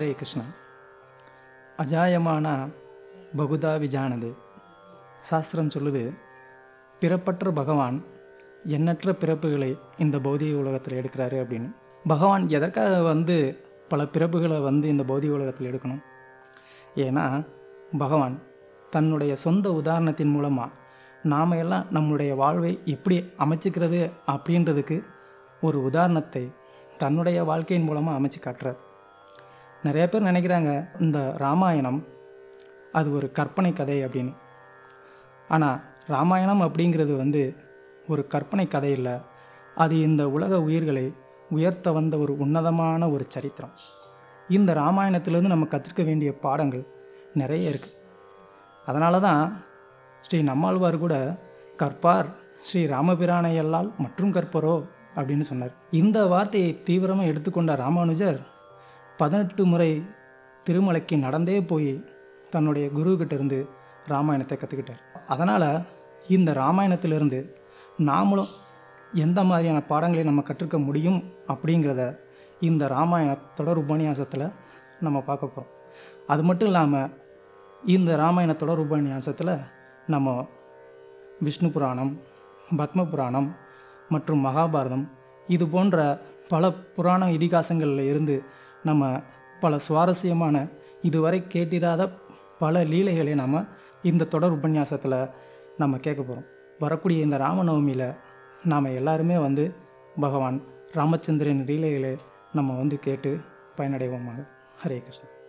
ஹரே கிருஷ்ணா அஜாயமான பகுதா விஜானது சாஸ்திரம் சொல்லுது பிறப்பற்ற பகவான் எண்ணற்ற பிறப்புகளை இந்த பௌதிக உலகத்தில் எடுக்கிறாரு அப்படின்னு பகவான் எதற்காக வந்து பல பிறப்புகளை வந்து இந்த பௌதிக உலகத்தில் எடுக்கணும் ஏன்னா பகவான் தன்னுடைய சொந்த உதாரணத்தின் மூலமாக நாம் எல்லாம் நம்மளுடைய வாழ்வை எப்படி அமைச்சிக்கிறது அப்படின்றதுக்கு ஒரு உதாரணத்தை தன்னுடைய வாழ்க்கையின் மூலமாக அமைச்சு காட்டுறார் நிறைய பேர் நினைக்கிறாங்க இந்த ராமாயணம் அது ஒரு கற்பனை கதை அப்படின்னு ஆனால் ராமாயணம் அப்படிங்கிறது வந்து ஒரு கற்பனை கதை இல்லை அது இந்த உலக உயிர்களை உயர்த்த வந்த ஒரு உன்னதமான ஒரு சரித்திரம் இந்த ராமாயணத்திலேருந்து நம்ம கற்றுக்க வேண்டிய பாடங்கள் நிறைய இருக்குது அதனால தான் ஸ்ரீ நம்மாழ்வார் கூட கற்பார் ஸ்ரீ ராமபிரானை அல்லால் மற்றும் கற்பரோ அப்படின்னு சொன்னார் இந்த வார்த்தையை தீவிரமாக எடுத்துக்கொண்ட ராமானுஜர் பதினெட்டு முறை திருமலைக்கு நடந்தே போய் தன்னுடைய குருக்கிட்ட இருந்து ராமாயணத்தை கற்றுக்கிட்டார் அதனால் இந்த ராமாயணத்திலிருந்து நாமளும் எந்த மாதிரியான பாடங்களை நம்ம கற்றுக்க முடியும் அப்படிங்கிறத இந்த ராமாயண தொடர் உபன்யாசத்தில் நம்ம பார்க்க போகிறோம் அது மட்டும் இல்லாமல் இந்த ராமாயண தொடர் உபன்யாசத்தில் நம்ம விஷ்ணு புராணம் பத்ம புராணம் மற்றும் மகாபாரதம் இது போன்ற பல புராண இதிகாசங்களில் இருந்து நம்ம பல சுவாரஸ்யமான இதுவரை கேட்டிராத பல லீலைகளை நம்ம இந்த தொடர் உபன்யாசத்தில் நம்ம கேட்க போகிறோம் வரக்கூடிய இந்த ராமநவமியில் நாம் எல்லாருமே வந்து பகவான் ராமச்சந்திரன் லீலைகளை நம்ம வந்து கேட்டு பயனடைவோமாக ஹரே கிருஷ்ணன்